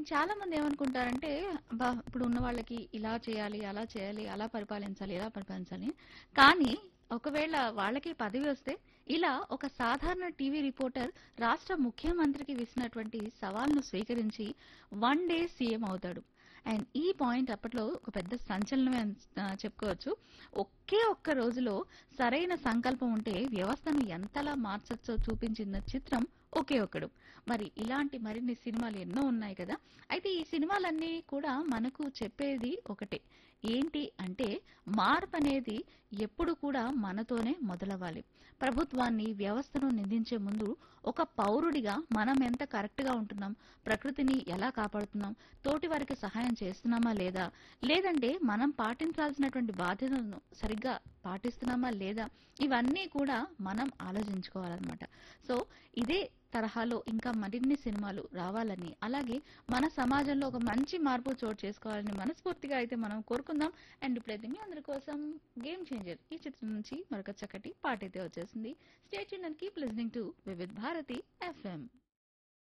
చాలా మంది ఏమనుకుంటారంటే అబ్బా ఇప్పుడు ఉన్న వాళ్ళకి ఇలా చేయాలి అలా చేయాలి అలా పరిపాలించాలి ఇలా పరిపాలించాలి కానీ ఒకవేళ వాళ్ళకి పదవి వస్తే ఇలా ఒక సాధారణ టీవీ రిపోర్టర్ రాష్ట్ర ముఖ్యమంత్రికి విసినటువంటి సవాల్ను స్వీకరించి వన్ డే సీఎం అవుతాడు అండ్ ఈ పాయింట్ అప్పట్లో ఒక పెద్ద సంచలనమే అని ఆ, చెప్పుకోవచ్చు ఒకే ఒక్క రోజులో సరైన సంకల్పం ఉంటే వ్యవస్థను ఎంతలా మార్చచ్చో చూపించిన చిత్రం ఒకే ఒక్కడు మరి ఇలాంటి మరిన్ని సినిమాలు ఎన్నో ఉన్నాయి కదా అయితే ఈ సినిమాలన్నీ కూడా మనకు చెప్పేది ఒకటే ఏంటి అంటే మార్పు అనేది ఎప్పుడు కూడా మనతోనే మొదలవ్వాలి ప్రభుత్వాన్ని వ్యవస్థను నిందించే ముందు ఒక పౌరుడిగా మనం ఎంత కరెక్ట్ గా ఉంటున్నాం ప్రకృతిని ఎలా కాపాడుతున్నాం తోటి వారికి సహాయం చేస్తున్నామా లేదా లేదంటే మనం పాటించాల్సినటువంటి బాధ్యతలను సరిగ్గా పాటిస్తున్నామా లేదా ఇవన్నీ కూడా మనం ఆలోచించుకోవాలన్నమాట సో ఇదే తరహాలో ఇంకా మరిన్ని సినిమాలు రావాలని అలాగే మన సమాజంలో ఒక మంచి మార్పు చోటు చేసుకోవాలని మనస్ఫూర్తిగా అయితే మనం కోరుకుందాం అండ్ ఇప్పుడైతే మీ అందరి కోసం గేమ్ చేంజర్ ఈ చిత్రం నుంచి మరొక చక్కటి పాట అయితే వచ్చేసింది stay and keep listening to Vividh Bharati FM